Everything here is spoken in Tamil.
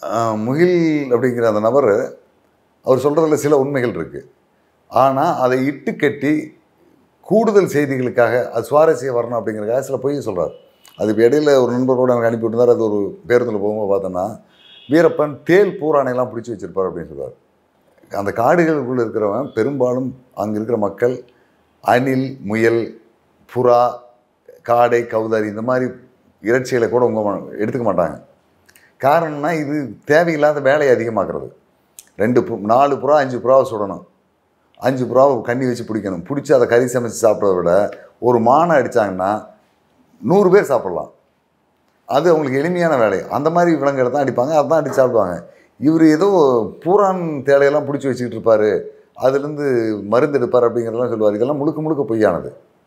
ஆஹ், முகில் அப்படிங்கிற அந்த நபர் அவர் சொல்கிறதுல சில உண்மைகள் இருக்குது ஆனால் அதை இட்டு கட்டி கூடுதல் செய்திகளுக்காக அது சுவாரஸ்யம் வரணும் அப்படிங்கிறக்காக சில பொய் சொல்கிறார் அது இப்போ இடையில ஒரு நண்பரோட எனக்கு அனுப்பி விட்டுருந்தார் அது ஒரு பேருந்தில் போகும்போது பார்த்தோன்னா வீரப்பன் தேல் பூரானையெல்லாம் பிடிச்சி வச்சிருப்பார் அப்படின்னு சொல்லுவார் அந்த காடுகளுக்குள்ளே இருக்கிறவன் பெரும்பாலும் அங்கே இருக்கிற மக்கள் அணில் முயல் புறா காடை கௌதாரி இந்த மாதிரி இறைச்சிகளை கூட உங்க ம- எடுத்துக்க மாட்டாங்க காரணம்னா இது தேவையில்லாத வேலையை அதிகமாக்குறது ரெண்டு பு நாலு புறா அஞ்சு புறாவை சுடணும் அஞ்சு புறாவை கண்ணி வச்சு பிடிக்கணும் பிடிச்சி அதை கறி சமைச்சு சாப்பிட்றத விட ஒரு மானை அடித்தாங்கன்னா நூறு பேர் சாப்பிட்லாம் அது அவங்களுக்கு எளிமையான வேலை அந்த மாதிரி விலங்குகளை தான் அடிப்பாங்க அதான் அடித்து சாப்பிடுவாங்க இவர் ஏதோ பூரான் தேலையெல்லாம் பிடிச்சி வச்சுக்கிட்டு இருப்பாரு அதுலேருந்து மருந்து எடுப்பார் அப்படிங்கிறதெல்லாம் சொல்லுவார் இதெல்லாம் முழுக்க முழுக்க பொய்யானது